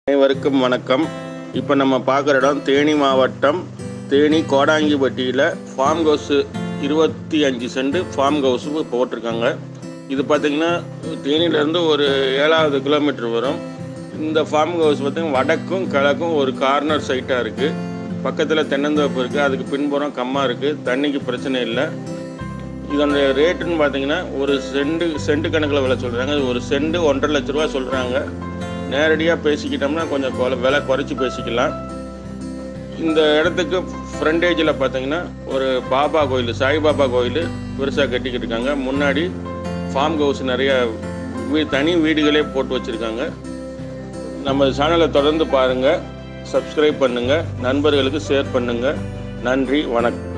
அனைவருக்கும் வணக்கம் இப்போ நம்ம பார்க்குற இடம் தேனி மாவட்டம் தேனி கோடாங்கிப்பட்டியில் ஃபார்ம் ஹவுஸு இருபத்தி அஞ்சு சென்ட் ஃபார்ம் ஹவுஸு போட்டிருக்காங்க இது பார்த்திங்கன்னா தேனியிலேருந்து ஒரு ஏழாவது கிலோமீட்டர் வரும் இந்த ஃபார்ம் ஹவுஸ் பார்த்திங்கன்னா வடக்கும் கிழக்கும் ஒரு கார்னர் சைட்டாக இருக்குது பக்கத்தில் தென்னந்தோப்பு இருக்குது அதுக்கு பின்புறம் கம்மா இருக்குது தண்ணிக்கு பிரச்சனை இல்லை இதனுடைய ரேட்டுன்னு பார்த்தீங்கன்னா ஒரு செண்டு செண்டு கணக்கில் விலை சொல்கிறாங்க ஒரு செண்டு ஒன்றரை லட்ச ரூபா சொல்கிறாங்க நேரடியாக பேசிக்கிட்டோம்னா கொஞ்சம் கொல- விலை குறைச்சி பேசிக்கலாம் இந்த இடத்துக்கு ஃப்ரண்டேஜில் பார்த்தீங்கன்னா ஒரு பாபா கோயில் சாய்பாபா கோயில் பெருசாக கட்டிக்கிட்டு இருக்காங்க முன்னாடி ஃபார்ம் ஹவுஸ் நிறைய வீ தனி வீடுகளே போட்டு வச்சுருக்காங்க நம்ம சேனலை தொடர்ந்து பாருங்கள் சப்ஸ்கிரைப் பண்ணுங்கள் நண்பர்களுக்கு ஷேர் பண்ணுங்கள் நன்றி வணக்கம்